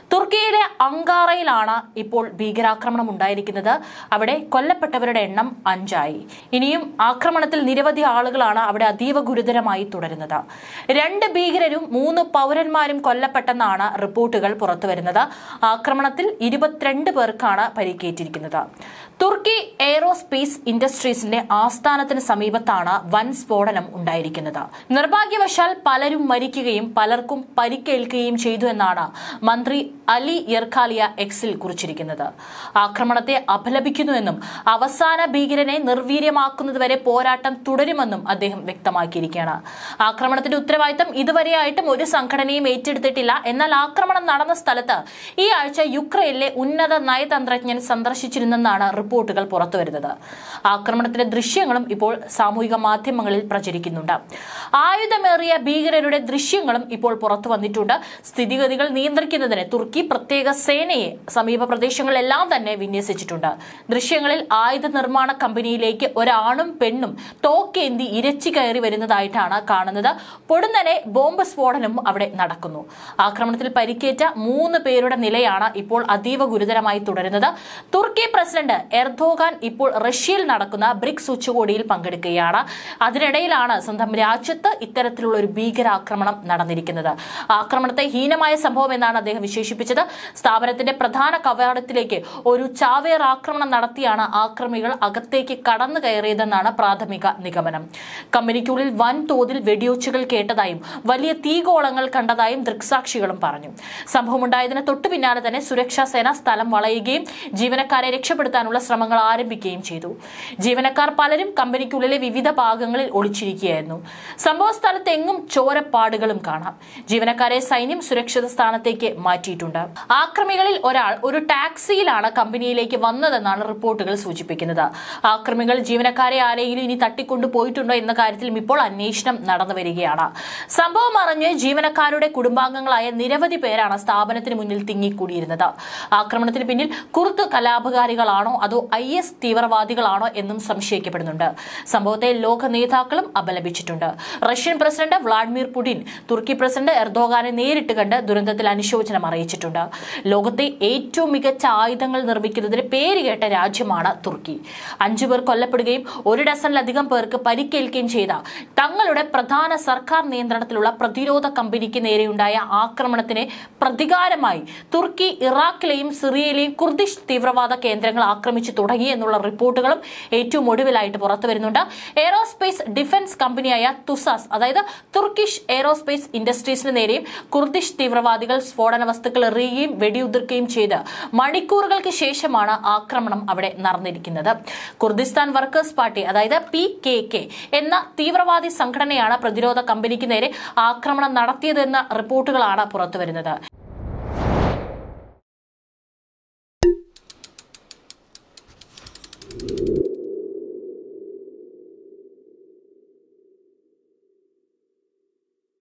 തുർക്കിയിലെ അങ്കാറയിലാണ് ഇപ്പോൾ ഭീകരാക്രമണം ഉണ്ടായിരിക്കുന്നത് അവിടെ കൊല്ലപ്പെട്ടവരുടെ എണ്ണം അഞ്ചായി ഇനിയും ആക്രമണത്തിൽ നിരവധി ആളുകളാണ് അവിടെ അതീവ ഗുരുതരമായി തുടരുന്നത് രണ്ട് ഭീകരരും മൂന്ന് പൗരന്മാരും കൊല്ലപ്പെട്ടെന്നാണ് റിപ്പോർട്ടുകൾ പുറത്തുവരുന്നത് ആക്രമണത്തിൽ ഇരുപത്തിരണ്ട് പേർക്കാണ് പരിക്കേറ്റിരിക്കുന്നത് തുർക്കി എയ്റോസ്പേസ് ഇൻഡസ്ട്രീസിന്റെ ആസ്ഥാനത്തിന് സമീപത്താണ് വൻ സ്ഫോടനം ഉണ്ടായിരിക്കുന്നത് നിർഭാഗ്യവശാൽ പലരും മരിക്കുകയും പലർക്കും പരിക്കേൽക്കുകയും ചെയ്തു എന്നാണ് മന്ത്രി അലി യർഖാലിയ എക്സിൽ കുറിച്ചിരിക്കുന്നത് ആക്രമണത്തെ അപലപിക്കുന്നുവെന്നും അവസാന ഭീകരനെ നിർവീര്യമാക്കുന്നതുവരെ പോരാട്ടം തുടരുമെന്നും അദ്ദേഹം വ്യക്തമാക്കിയിരിക്കുകയാണ് ആക്രമണത്തിന്റെ ഉത്തരവാദിത്തം ഇതുവരെയായിട്ടും ഒരു സംഘടനയും ഏറ്റെടുത്തിട്ടില്ല എന്നാൽ ആക്രമണം നടന്ന സ്ഥലത്ത് ഈ ആഴ്ച യുക്രൈനിലെ ഉന്നത നയതന്ത്രജ്ഞൻ സന്ദർശിച്ചിരുന്നെന്നാണ് റിപ്പോർട്ടുകൾ പുറത്തുവരുന്നത് ആക്രമണത്തിന്റെ ദൃശ്യങ്ങളും ഇപ്പോൾ സാമൂഹിക മാധ്യമങ്ങളിൽ പ്രചരിക്കുന്നുണ്ട് ആയുധമേറിയ ഭീകരരുടെ ദൃശ്യങ്ങളും ഇപ്പോൾ പുറത്തു വന്നിട്ടുണ്ട് സ്ഥിതിഗതികൾ നിയന്ത്രിക്കുന്നതിന് തുർക്കി പ്രത്യേക സേനയെ സമീപ പ്രദേശങ്ങളിലെല്ലാം തന്നെ വിന്യസിച്ചിട്ടുണ്ട് ദൃശ്യങ്ങളിൽ ആയുധ നിർമ്മാണ കമ്പനിയിലേക്ക് ഒരാണും പെണ്ണും തോക്കേന്തി ഇരച്ചു കയറി വരുന്നതായിട്ടാണ് കാണുന്നത് പൊടുന്നനെ ബോംബ് സ്ഫോടനം അവിടെ നടക്കുന്നു ആക്രമണത്തിൽ പരിക്കേറ്റ മൂന്ന് പേരുടെ നിലയാണ് ഇപ്പോൾ അതീവ ഗുരുതരമായി തുടരുന്നത് തുർക്കി പ്രസിഡന്റ് എർദോഗാൻ ഇപ്പോൾ റഷ്യയിൽ നടക്കുന്ന ബ്രിക്സ് ഉച്ചകോടിയിൽ പങ്കെടുക്കുകയാണ് അതിനിടയിലാണ് സ്വന്തം രാജ്യത്ത് ഇത്തരത്തിലുള്ള ഒരു ഭീകരാക്രമണം നടന്നിരിക്കുന്നത് ആക്രമണത്തെ ഹീനമായ സംഭവം എന്നാണ് അദ്ദേഹം വിശേഷിപ്പിച്ചത് സ്ഥാപനത്തിന്റെ പ്രധാന കവാടത്തിലേക്ക് ഒരു ചാവേർ ആക്രമണം നടത്തിയാണ് ആക്രമികൾ അകത്തേക്ക് കടന്നു കയറിയതെന്നാണ് പ്രാഥമിക നിഗമനം കമ്പനിക്കുള്ളിൽ വൻതോതിൽ വെടിയൊച്ചുകൾ കേട്ടതായും വലിയ തീഗോളങ്ങൾ കണ്ടതായും ദൃക്സാക്ഷികളും പറഞ്ഞു സംഭവമുണ്ടായതിന് തൊട്ടു പിന്നാലെ തന്നെ സുരക്ഷാ സേന സ്ഥലം വളയുകയും ജീവനക്കാരെ രക്ഷപ്പെടുത്താനുള്ള ശ്രമങ്ങൾ ആരംഭിക്കുകയും ചെയ്തു ജീവനക്കാർ പലരും കമ്പനിക്കുള്ളിലെ വിവിധ ഭാഗങ്ങളിൽ ഒളിച്ചിരിക്കുകയായിരുന്നു സംഭവ സ്ഥലത്ത് എങ്ങും ചോരപ്പാടുകളും കാണാം ജീവനക്കാരെ സൈന്യം സുരക്ഷിത സ്ഥാനത്തേക്ക് മാറ്റിയിട്ടുണ്ട് ആക്രമികളിൽ ഒരാൾ ഒരു ടാക്സിയിലാണ് കമ്പനിയിലേക്ക് വന്നതെന്നാണ് റിപ്പോർട്ടുകൾ സൂചിപ്പിക്കുന്നത് ആക്രമികൾ ജീവനക്കാരെ ആരെങ്കിലും ഇനി തട്ടിക്കൊണ്ടു പോയിട്ടുണ്ടോ എന്ന കാര്യത്തിലും ഇപ്പോൾ അന്വേഷണം നടന്നു വരികയാണ് സംഭവം അറിഞ്ഞ് ജീവനക്കാരുടെ കുടുംബാംഗങ്ങളായ നിരവധി പേരാണ് സ്ഥാപനത്തിന് മുന്നിൽ തിങ്ങിക്കൂടിയിരുന്നത് ആക്രമണത്തിന് പിന്നിൽ കുർദ് കലാപകാരികളാണോ അതോ ഐ എസ് തീവ്രവാദികളാണോ എന്നും സംശയിക്കപ്പെടുന്നുണ്ട് സംഭവത്തെ ലോക നേതാക്കളും അപലപിച്ചിട്ടുണ്ട് റഷ്യൻ പ്രസിഡന്റ് വ്ളാഡിമിർ പുടിൻ തുർക്കി പ്രസിഡന്റ് എർദോഗാനെ നേരിട്ട് കണ്ട് ദുരന്തത്തിൽ അനുശോചനം അറിയിച്ചിട്ടുണ്ട് ലോകത്തെ ഏറ്റവും മികച്ച ആയുധങ്ങൾ നിർമ്മിക്കുന്നതിന് പേരുകേട്ട രാജ്യമാണ് തുർക്കി അഞ്ചു പേർ കൊല്ലപ്പെടുകയും ഒരു ഡസനിലധികം പേർക്ക് പരിക്കേൽക്കുകയും ചെയ്ത തങ്ങളുടെ പ്രധാന സർക്കാർ നിയന്ത്രണത്തിലുള്ള പ്രതിരോധ കമ്പനിക്ക് നേരെയുണ്ടായ ആക്രമണത്തിന് പ്രതികാരമായി തുർക്കി ഇറാഖിലെയും സിറിയയിലെയും കുർദിഷ് തീവ്രവാദ കേന്ദ്രങ്ങൾ ആക്രമിച്ചു തുടങ്ങി എന്നുള്ള റിപ്പോർട്ടുകളും ഏറ്റവും ഒടുവിലായിട്ട് പുറത്തു വരുന്നുണ്ട് എയറോസ്പേസ് ഡിഫൻസ് കമ്പനിയായ തുസാസ് അതായത് തുർക്കിഷ് എയറോസ്പേസ് ഇൻഡസ്ട്രീസിന് നേരെയും കുർദിഷ് തീവ്രവാദികൾ സ്ഫോടന വസ്തുക്കൾ എറിയുകയും വെടിയുതിർക്കുകയും ചെയ്ത് മണിക്കൂറുകൾക്ക് ശേഷമാണ് ആക്രമണം അവിടെ നടന്നിരിക്കുന്നത് കുർദിസ്ഥാൻ വർക്കേഴ്സ് പാർട്ടി അതായത് പി കെ കെ എന്ന തീവ്രവാദി സംഘടനയാണ് പ്രതിരോധ കമ്പനിക്ക് നേരെ ആക്രമണം നടത്തിയതെന്ന റിപ്പോർട്ടുകളാണ് പുറത്തുവരുന്നത്